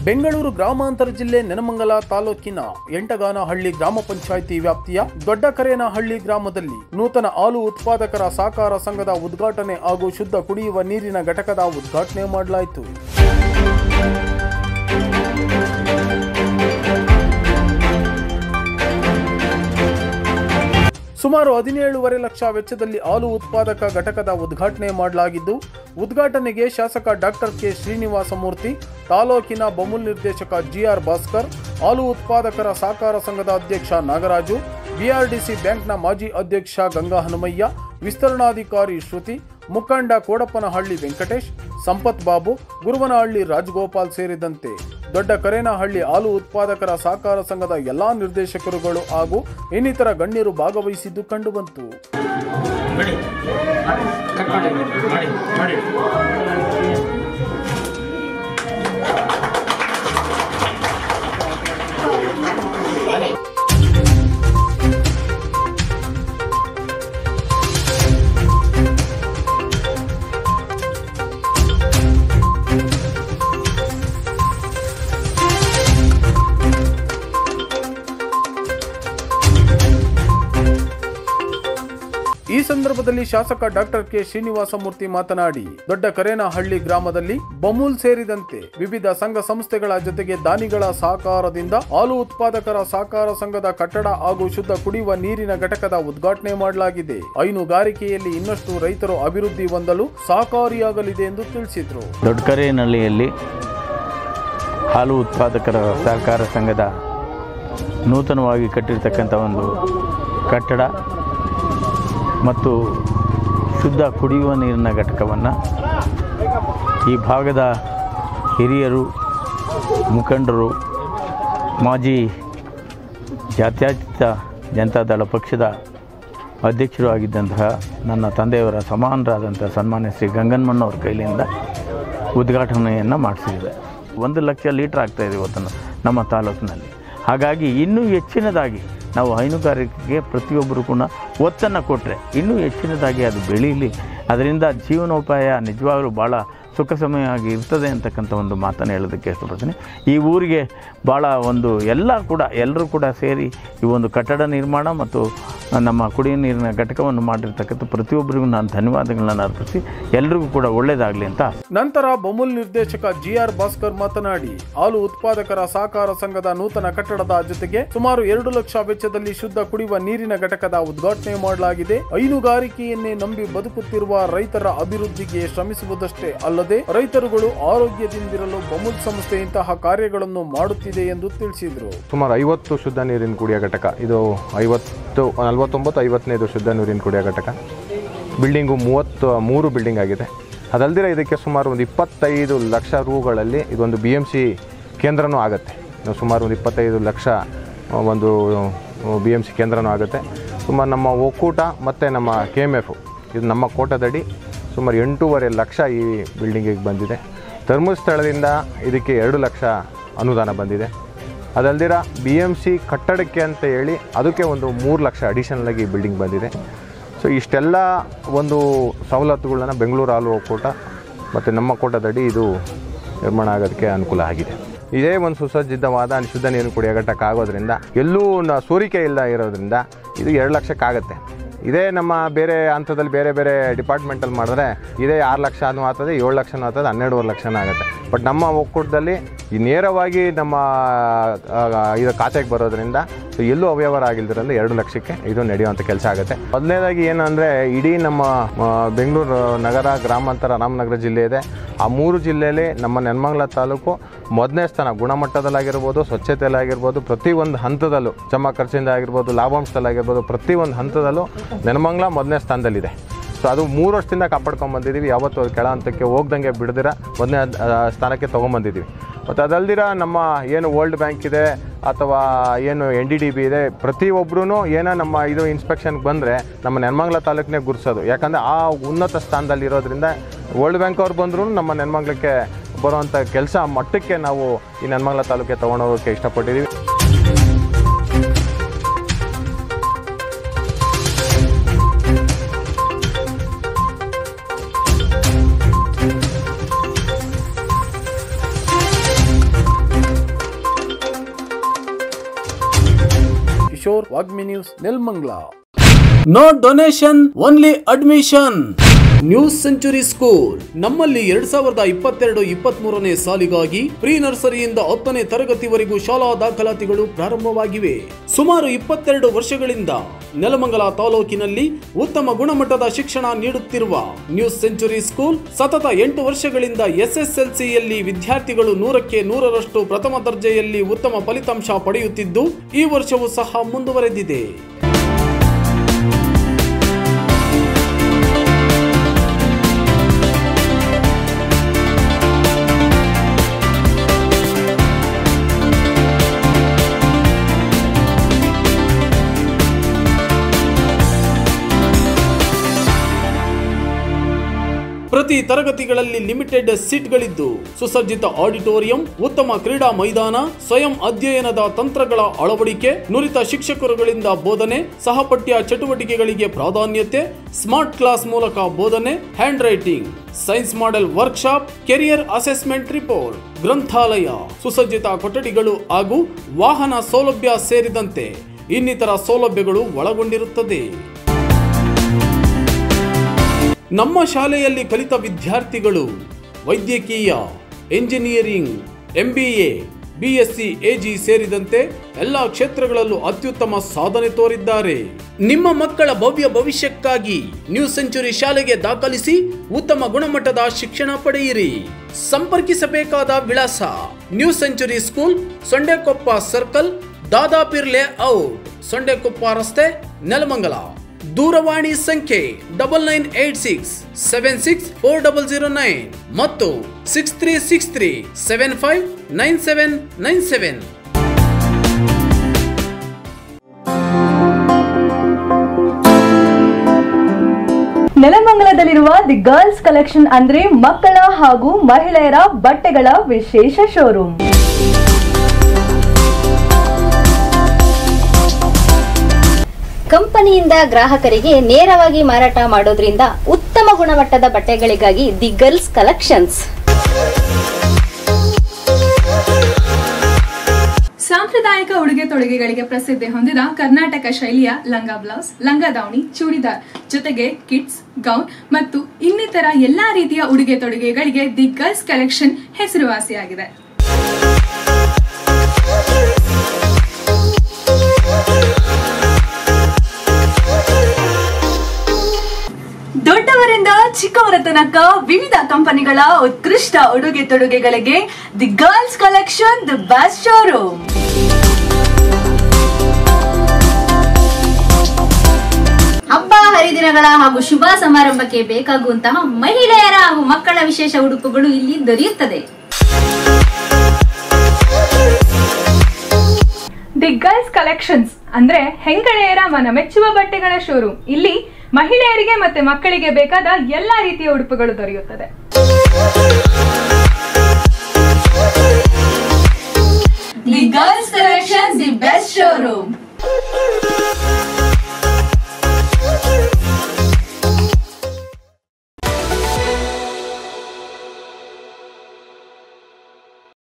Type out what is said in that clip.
ಬೆಂಗಳೂರು ಗ್ರಾಮಾಂತರ ಜಿಲ್ಲೆ ನೆನಮಂಗಲ ತಾಲೂಕಿನ ಎಂಟಗಾನಹಳ್ಳಿ ಗ್ರಾಮ ಪಂಚಾಯಿತಿ ವ್ಯಾಪ್ತಿಯ ದೊಡ್ಡಕರೇನಹಳ್ಳಿ ಗ್ರಾಮದಲ್ಲಿ ನೂತನ ಹಾಲು ಉತ್ಪಾದಕರ ಸಹಕಾರ ಸಂಘದ ಉದ್ಘಾಟನೆ ಹಾಗೂ ಶುದ್ಧ ಕುಡಿಯುವ ನೀರಿನ ಘಟಕದ ಉದ್ಘಾಟನೆ ಮಾಡಲಾಯಿತು ಸುಮಾರು ಹದಿನೇಳುವರೆ ಲಕ್ಷ ವೆಚ್ಚದಲ್ಲಿ ಹಾಲು ಉತ್ಪಾದಕ ಘಟಕದ ಉದ್ಘಾಟನೆ ಮಾಡಲಾಗಿದ್ದು ಉದ್ಘಾಟನೆಗೆ ಶಾಸಕ ಡಾಕ್ಟರ್ ಕೆ ಶ್ರೀನಿವಾಸ ಮೂರ್ತಿ ತಾಲೂಕಿನ ಬಮುಲ್ ನಿರ್ದೇಶಕ ಜಿಆರ್ ಭಾಸ್ಕರ್ ಹಾಲು ಉತ್ಪಾದಕರ ಸಹಕಾರ ಸಂಘದ ಅಧ್ಯಕ್ಷ ನಾಗರಾಜು ಬಿಆರ್ಡಿಸಿ ಬ್ಯಾಂಕ್ನ ಮಾಜಿ ಅಧ್ಯಕ್ಷ ಗಂಗಾ ಹನುಮಯ್ಯ ವಿಸ್ತರಣಾಧಿಕಾರಿ ಶ್ರುತಿ ಮುಖಂಡ ಕೋಡಪ್ಪನಹಳ್ಳಿ ವೆಂಕಟೇಶ್ ಸಂಪತ್ ಬಾಬು ಗುರುವನಹಳ್ಳಿ ರಾಜಗೋಪಾಲ್ ಸೇರಿದಂತೆ ದೊಡ್ಡ ಕರೇನಹಳ್ಳಿ ಹಾಲು ಉತ್ಪಾದಕರ ಸಹಕಾರ ಸಂಘದ ಎಲ್ಲಾ ನಿರ್ದೇಶಕರುಗಳು ಹಾಗೂ ಇನ್ನಿತರ ಗಣ್ಯರು ಭಾಗವಹಿಸಿದ್ದು ಕಂಡುಬಂತು ಮಾಡಿ ಕಟ್ ಮಾಡಿ ಮಾಡಿ ಮಾಡಿ ಈ ಸಂದರ್ಭದಲ್ಲಿ ಶಾಸಕ ಡಾಕ್ಟರ್ ಕೆ ಶ್ರೀನಿವಾಸ ಮೂರ್ತಿ ಮಾತನಾಡಿ ದೊಡ್ಡ ಕರೇನಹಳ್ಳಿ ಗ್ರಾಮದಲ್ಲಿ ಬಮೂಲ್ ಸೇರಿದಂತೆ ವಿವಿಧ ಸಂಘ ಸಂಸ್ಥೆಗಳ ಜೊತೆಗೆ ದಾನಿಗಳ ಸಹಕಾರದಿಂದ ಹಾಲು ಉತ್ಪಾದಕರ ಸಹಕಾರ ಸಂಘದ ಕಟ್ಟಡ ಹಾಗೂ ಶುದ್ಧ ಕುಡಿಯುವ ನೀರಿನ ಘಟಕದ ಉದ್ಘಾಟನೆ ಮಾಡಲಾಗಿದೆ ಹೈನುಗಾರಿಕೆಯಲ್ಲಿ ಇನ್ನಷ್ಟು ರೈತರು ಅಭಿವೃದ್ಧಿ ಹೊಂದಲು ಸಹಕಾರಿಯಾಗಲಿದೆ ಎಂದು ತಿಳಿಸಿದರು ದೊಡ್ಡಕರೇನಹಳ್ಳಿಯಲ್ಲಿ ಹಾಲು ಉತ್ಪಾದಕರ ಸಹಕಾರ ಸಂಘದ ನೂತನವಾಗಿ ಕಟ್ಟಿರ್ತಕ್ಕಂಥ ಒಂದು ಕಟ್ಟಡ ಮತ್ತು ಶುದ್ಧ ಕುಡಿಯುವ ನೀರಿನ ಘಟಕವನ್ನು ಈ ಭಾಗದ ಹಿರಿಯರು ಮುಖಂಡರು ಮಾಜಿ ಜಾತ್ಯತೀತ ಜನತಾದಳ ಪಕ್ಷದ ಅಧ್ಯಕ್ಷರು ಆಗಿದ್ದಂತಹ ನನ್ನ ತಂದೆಯವರ ಸಮಾನರಾದಂಥ ಸನ್ಮಾನ್ಯ ಶ್ರೀ ಗಂಗನ್ಮಣ್ಣವ್ರ ಕೈಲಿಂದ ಉದ್ಘಾಟನೆಯನ್ನು ಮಾಡಿಸಿದೆ ಒಂದು ಲಕ್ಷ ಲೀಟ್ರ್ ಆಗ್ತಾಯಿದೆ ಇವತ್ತು ನಮ್ಮ ತಾಲೂಕಿನಲ್ಲಿ ಹಾಗಾಗಿ ಇನ್ನೂ ಹೆಚ್ಚಿನದಾಗಿ ನಾವು ಹೈನುಗಾರಿಕೆಗೆ ಪ್ರತಿಯೊಬ್ಬರು ಕೂಡ ಒತ್ತನ್ನು ಕೊಟ್ಟರೆ ಇನ್ನೂ ಹೆಚ್ಚಿನದಾಗಿ ಅದು ಬೆಳೀಲಿ ಅದರಿಂದ ಜೀವನೋಪಾಯ ನಿಜವಾಗಲೂ ಭಾಳ ಸುಖ ಸಮಯವಾಗಿ ಇರ್ತದೆ ಅಂತಕ್ಕಂಥ ಒಂದು ಮಾತನ್ನು ಹೇಳೋದಕ್ಕೆ ಇಷ್ಟಪಡ್ತೀನಿ ಈ ಊರಿಗೆ ಭಾಳ ಒಂದು ಎಲ್ಲ ಕೂಡ ಎಲ್ಲರೂ ಕೂಡ ಸೇರಿ ಈ ಒಂದು ಕಟ್ಟಡ ನಿರ್ಮಾಣ ಮತ್ತು ನಮ್ಮ ಕುಡಿಯುವ ನೀರಿನ ಘಟಕವನ್ನು ಮಾಡಿರ್ತಕ್ಕಂಥ ಪ್ರತಿಯೊಬ್ಬರಿಗೂ ನಾನು ಧನ್ಯವಾದಗಳನ್ನು ಅರ್ಪಿಸಿ ಎಲ್ರಿಗೂ ಕೂಡ ಒಳ್ಳೆಯದಾಗಲಿ ಅಂತ ನಂತರ ಬಮುಲ್ ನಿರ್ದೇಶಕ ಜಿಆರ್ ಭಾಸ್ಕರ್ ಮಾತನಾಡಿ ಹಾಲು ಉತ್ಪಾದಕರ ಸಹಕಾರ ಸಂಘದ ನೂತನ ಕಟ್ಟಡದ ಜೊತೆಗೆ ಸುಮಾರು ಎರಡು ಲಕ್ಷ ವೆಚ್ಚದಲ್ಲಿ ಶುದ್ಧ ಕುಡಿಯುವ ನೀರಿನ ಘಟಕದ ಉದ್ಘಾಟನೆ ಮಾಡಲಾಗಿದೆ ಹೈನುಗಾರಿಕೆಯನ್ನೇ ನಂಬಿ ಬದುಕುತ್ತಿರುವ ರೈತರ ಅಭಿವೃದ್ಧಿಗೆ ಶ್ರಮಿಸುವುದಷ್ಟೇ ಅಲ್ಲದೆ ರೈತರುಗಳು ಆರೋಗ್ಯದಿಂದಿರಲು ಬಮುಲ್ ಸಂಸ್ಥೆ ಇಂತಹ ಕಾರ್ಯಗಳನ್ನು ಮಾಡುತ್ತಿದೆ ಎಂದು ತಿಳಿಸಿದರು ಸುಮಾರು ಐವತ್ತು ಶುದ್ಧ ನೀರಿನ ಕುಡಿಯೋ ಘಟಕ ಇದು ಐವತ್ತು ನಲವತ್ತೊಂಬತ್ತು ಐವತ್ತನೇದು ಶುದ್ಧ ನೀರಿನ ಕುಡಿಯೋ ಘಟಕ ಬಿಲ್ಡಿಂಗು ಮೂವತ್ತು ಮೂರು ಬಿಲ್ಡಿಂಗ್ ಆಗಿದೆ ಅದಲ್ದಿರ ಇದಕ್ಕೆ ಸುಮಾರು ಒಂದು ಇಪ್ಪತ್ತೈದು ಲಕ್ಷ ರೂಗಳಲ್ಲಿ ಇದೊಂದು ಬಿ ಎಮ್ ಸಿ ಕೇಂದ್ರನೂ ಆಗುತ್ತೆ ಇನ್ನು ಸುಮಾರು ಒಂದು ಇಪ್ಪತ್ತೈದು ಲಕ್ಷ ಆ, ಒಂದು ಬಿ ಎಮ್ ಸಿ ಕೇಂದ್ರನೂ ಆಗುತ್ತೆ ಸುಮಾರು ನಮ್ಮ ಒಕ್ಕೂಟ ಮತ್ತು ನಮ್ಮ ಕೆ ಎಮ್ ಎಫ್ ಇದು ನಮ್ಮ ಕೋಟದಡಿ ಸುಮಾರು ಎಂಟೂವರೆ ಲಕ್ಷ ಈ ಬಿಲ್ಡಿಂಗಿಗೆ ಬಂದಿದೆ ಧರ್ಮಸ್ಥಳದಿಂದ ಇದಕ್ಕೆ ಎರಡು ಲಕ್ಷ ಅನುದಾನ ಬಂದಿದೆ ಅದಲ್ದಿರ ಬಿ ಎಮ್ ಸಿ ಕಟ್ಟಡಕ್ಕೆ ಅಂತ ಹೇಳಿ ಅದಕ್ಕೆ ಒಂದು ಮೂರು ಲಕ್ಷ ಅಡಿಷನಲ್ ಆಗಿ ಬಿಲ್ಡಿಂಗ್ ಬಂದಿದೆ ಸೊ ಇಷ್ಟೆಲ್ಲ ಒಂದು ಸವಲತ್ತುಗಳನ್ನ ಬೆಂಗಳೂರು ಹಾಲು ಒಕ್ಕೂಟ ಮತ್ತು ನಮ್ಮ ಕೋಟದಡಿ ಇದು ನಿರ್ಮಾಣ ಆಗೋದಕ್ಕೆ ಅನುಕೂಲ ಆಗಿದೆ ಇದೇ ಒಂದು ಸುಸಜ್ಜಿತವಾದ ಶುದ್ಧ ನೀರು ಕುಡಿಯೋ ಘಟಕ ಆಗೋದ್ರಿಂದ ಎಲ್ಲೂ ನ- ಸೋರಿಕೆ ಇಲ್ಲ ಇರೋದ್ರಿಂದ ಇದು ಎರಡು ಲಕ್ಷಕ್ಕಾಗತ್ತೆ ಇದೇ ನಮ್ಮ ಬೇರೆ ಹಂತದಲ್ಲಿ ಬೇರೆ ಬೇರೆ ಡಿಪಾರ್ಟ್ಮೆಂಟಲ್ಲಿ ಮಾಡಿದ್ರೆ ಇದೇ ಆರು ಲಕ್ಷನೂ ಆಗ್ತದೆ ಏಳು ಲಕ್ಷನೂ ಆಗ್ತದೆ ಹನ್ನೆರಡುವರೆ ಲಕ್ಷನೂ ಆಗುತ್ತೆ ಬಟ್ ನಮ್ಮ ಒಕ್ಕೂಟದಲ್ಲಿ ಈ ನೇರವಾಗಿ ನಮ್ಮ ಆ, ಇದು ಖಾತೆಗೆ ಬರೋದ್ರಿಂದ ಸೊ ಎಲ್ಲೂ ಅವ್ಯವಹಾರ ಆಗಿಲ್ದಿರಲ್ಲ ಎರಡು ಲಕ್ಷಕ್ಕೆ ಇದು ನಡೆಯುವಂಥ ಕೆಲಸ ಆಗುತ್ತೆ ಮೊದಲನೇದಾಗಿ ಏನಂದರೆ ಇಡೀ ನಮ್ಮ ಆ, ಬೆಂಗಳೂರು ನಗರ ಗ್ರಾಮಾಂತರ ರಾಮನಗರ ಜಿಲ್ಲೆ ಇದೆ ಆ ಮೂರು ಜಿಲ್ಲೆಯಲ್ಲಿ ನಮ್ಮ ನೆನ್ಮಂಗಲ ತಾಲೂಕು ಮೊದಲನೇ ಸ್ಥಾನ ಗುಣಮಟ್ಟದಲ್ಲಾಗಿರ್ಬೋದು ಸ್ವಚ್ಛತೆಯಲ್ಲಾಗಿರ್ಬೋದು ಪ್ರತಿಯೊಂದು ಹಂತದಲ್ಲೂ ಜಮಾ ಖರ್ಚಿಂದ ಆಗಿರ್ಬೋದು ಲಾಭಾಂಶದಲ್ಲಾಗಿರ್ಬೋದು ಪ್ರತಿಯೊಂದು ಹಂತದಲ್ಲೂ ನೆನ್ಮಂಗಲ ಮೊದಲನೇ ಸ್ಥಾನದಲ್ಲಿದೆ ಸೊ ಅದು ಮೂರು ವರ್ಷದಿಂದ ಕಾಪಾಡ್ಕೊಂಡು ಬಂದಿದ್ದೀವಿ ಯಾವತ್ತೂ ಅದು ಕೆಳ ಹಂತಕ್ಕೆ ಹೋಗ್ದಂಗೆ ಬಿಡದಿರ ಮೊದಲನೇ ಸ್ಥಾನಕ್ಕೆ ತೊಗೊಂಬಂದಿದ್ದೀವಿ ಮತ್ತು ಅದಲ್ದಿರ ನಮ್ಮ ಏನು ವರ್ಲ್ಡ್ ಬ್ಯಾಂಕ್ ಇದೆ ಅಥವಾ ಏನು ಎನ್ ಡಿ ಡಿ ಬಿ ಇದೆ ಪ್ರತಿಯೊಬ್ಬರೂ ಏನೋ ನಮ್ಮ ಇದು ಇನ್ಸ್ಪೆಕ್ಷನ್ಗೆ ಬಂದರೆ ನಮ್ಮ ನೆನ್ಮಂಗಲ ತಾಲೂಕಿನೇ ಗುರ್ಸೋದು ಯಾಕಂದರೆ ಆ ಉನ್ನತ ಸ್ಥಾನದಲ್ಲಿ ಇರೋದ್ರಿಂದ ವರ್ಲ್ಡ್ ಬ್ಯಾಂಕ್ ಅವ್ರು ಬಂದರೂ ನಮ್ಮ ನೆನ್ಮಂಗ್ಲಕ್ಕೆ ಬರುವಂಥ ಕೆಲಸ ಮಟ್ಟಕ್ಕೆ ನಾವು ಈ ನೆನ್ಮಂಗಲ ತಾಲೂಕಿಗೆ ತೊಗೊಂಡೋಗೋಕ್ಕೆ ಇಷ್ಟಪಟ್ಟಿದ್ದೀವಿ ವಾಗ್ಮಿ news Nelamangala no donation only admission news century school ನಮ್ಮಲ್ಲಿ ಎರಡ್ ಸಾವಿರದ ಇಪ್ಪತ್ತೆರಡು ಇಪ್ಪತ್ತ್ ಮೂರನೇ ಸಾಲಿಗಾಗಿ ಪ್ರೀ ನರ್ಸರಿಯಿಂದ ಹತ್ತನೇ ತರಗತಿವರೆಗೂ ಶಾಲಾ ದಾಖಲಾತಿಗಳು ಪ್ರಾರಂಭವಾಗಿವೆ ಸುಮಾರು ಇಪ್ಪತ್ತೆರಡು ವರ್ಷಗಳಿಂದ ನೆಲಮಂಗಲ ತಾಲೂಕಿನಲ್ಲಿ ಉತ್ತಮ ಗುಣಮಟ್ಟದ ಶಿಕ್ಷಣ ನೀಡುತ್ತಿರುವ ನ್ಯೂಸ್ ಸೆಂಚುರಿ ಸ್ಕೂಲ್ ಸತತ ಎಂಟು ವರ್ಷಗಳಿಂದ ಎಸ್ಎಸ್ಎಲ್ಸಿಯಲ್ಲಿ ವಿದ್ಯಾರ್ಥಿಗಳು ನೂರಕ್ಕೆ ನೂರರಷ್ಟು ಪ್ರಥಮ ದರ್ಜೆಯಲ್ಲಿ ಉತ್ತಮ ಫಲಿತಾಂಶ ಪಡೆಯುತ್ತಿದ್ದು ಈ ವರ್ಷವೂ ಸಹ ಮುಂದುವರೆದಿದೆ ಪ್ರತಿ ತರಗತಿಗಳಲ್ಲಿ ಲಿಮಿಟೆಡ್ ಸೀಟ್ಗಳಿದ್ದು ಸುಸಜ್ಜಿತ ಆಡಿಟೋರಿಯಂ ಉತ್ತಮ ಕ್ರೀಡಾ ಮೈದಾನ ಸ್ವಯಂ ಅಧ್ಯಯನದ ತಂತ್ರಗಳ ಅಳವಡಿಕೆ ನುರಿತ ಶಿಕ್ಷಕರುಗಳಿಂದ ಬೋಧನೆ ಸಹಪಠ್ಯ ಚಟುವಟಿಕೆಗಳಿಗೆ ಪ್ರಾಧಾನ್ಯತೆ ಸ್ಮಾರ್ಟ್ ಕ್ಲಾಸ್ ಮೂಲಕ ಬೋಧನೆ handwriting science model workshop career assessment report ಗ್ರಂಥಾಲಯ ಸುಸಜ್ಜಿತ ಕೊಠಡಿಗಳು ಹಾಗೂ ವಾಹನ ಸೌಲಭ್ಯ ಸೇರಿದಂತೆ ಇನ್ನಿತರ ಸೌಲಭ್ಯಗಳು ಒಳಗೊಂಡಿರುತ್ತದೆ ನಮ್ಮ ಶಾಲೆಯಲ್ಲಿ ಕಲಿತ ವಿದ್ಯಾರ್ಥಿಗಳು ವೈದ್ಯಕೀಯ ಎಂಜಿನಿಯರಿಂಗ್ ಎಂಬಿಎ ಬಿಎಸ್ಸಿ ಎಜಿ ಸೇರಿದಂತೆ ಎಲ್ಲ ಕ್ಷೇತ್ರಗಳಲ್ಲೂ ಅತ್ಯುತ್ತಮ ಸಾಧನೆ ತೋರಿದ್ದಾರೆ ನಿಮ್ಮ ಮಕ್ಕಳ ಭವ್ಯ ಭವಿಷ್ಯಕ್ಕಾಗಿ ನ್ಯೂ ಸೆಂಚುರಿ ಶಾಲೆಗೆ ದಾಖಲಿಸಿ ಉತ್ತಮ ಗುಣಮಟ್ಟದ ಶಿಕ್ಷಣ ಪಡೆಯಿರಿ ಸಂಪರ್ಕಿಸಬೇಕಾದ ವಿಳಾಸ new century school Sondekoppa circle Dadapir layout Sondekoppa ರಸ್ತೆ ನೆಲಮಂಗಲ ದೂರವಾಣಿ ಸಂಖ್ಯೆ double nine eight six seven six four double zero nine ಮತ್ತು six three six three seven five nine seven nine seven ನೆಲಮಂಗಲದಲ್ಲಿರುವ ದಿ ಗರ್ಲ್ಸ್ ಕಲೆಕ್ಷನ್ ಅಂದ್ರೆ ಮಕ್ಕಳ ಹಾಗೂ ಮಹಿಳೆಯರ ಬಟ್ಟೆಗಳ ವಿಶೇಷ ಶೋರೂಮ್ ಕಂಪನಿಯಿಂದ ಗ್ರಾಹಕರಿಗೆ ನೇರವಾಗಿ ಮಾರಾಟ ಮಾಡೋದ್ರಿಂದ ಉತ್ತಮ ಗುಣಮಟ್ಟದ ಬಟ್ಟೆಗಳಿಗಾಗಿ ದಿ ಗರ್ಲ್ಸ್ ಕಲೆಕ್ಷನ್ಸ್ ಸಾಂಪ್ರದಾಯಿಕ ಉಡುಗೆ ತೊಡುಗೆಗಳಿಗೆ ಪ್ರಸಿದ್ಧಿ ಹೊಂದಿದ ಕರ್ನಾಟಕ ಶೈಲಿಯ ಲಂಗ ಬ್ಲೌಸ್ ಲಂಗ ದಾವಣಿ ಚೂಡಿದಾರ್ ಜೊತೆಗೆ ಕಿಡ್ಸ್ ಗೌನ್ ಮತ್ತು ಇನ್ನಿತರ ಎಲ್ಲಾ ರೀತಿಯ ಉಡುಗೆ ತೊಡುಗೆಗಳಿಗೆ ದಿ ಗರ್ಲ್ಸ್ ಕಲೆಕ್ಷನ್ ಹೆಸರುವಾಸಿಯಾಗಿದೆ ದೊಡ್ಡವರಿಂದ ಚಿಕ್ಕವರ ತನಕ ವಿವಿಧ ಕಂಪನಿಗಳ ಉತ್ಕೃಷ್ಟ ಉಡುಗೆ ತೊಡುಗೆಗಳಿಗೆ the girls collection the best showroom ಹಬ್ಬ ಹರಿದಿನಗಳ ಹಾಗೂ ಶುಭ ಸಮಾರಂಭಕ್ಕೆ ಬೇಕಾಗುವಂತಹ ಮಹಿಳೆಯರ ಹಾಗೂ ಮಕ್ಕಳ ವಿಶೇಷ ಉಡುಪುಗಳು ಇಲ್ಲಿ ದೊರೆಯುತ್ತದೆ ದಿ ಗರ್ಲ್ಸ್ ಕಲೆಕ್ಷನ್ಸ್ ಅಂದ್ರೆ ಹೆಂಗಳೆಯರ ಮನ ಮೆಚ್ಚುವ ಬಟ್ಟೆಗಳ ಶೋರೂಮ್ ಇಲ್ಲಿ ಮಹಿಳೆಯರಿಗೆ ಮತ್ತೆ ಮಕ್ಕಳಿಗೆ ಬೇಕಾದ ಎಲ್ಲಾ ರೀತಿಯ ಉಡುಪುಗಳು ದೊರೆಯುತ್ತದೆ the girls collection the best showroom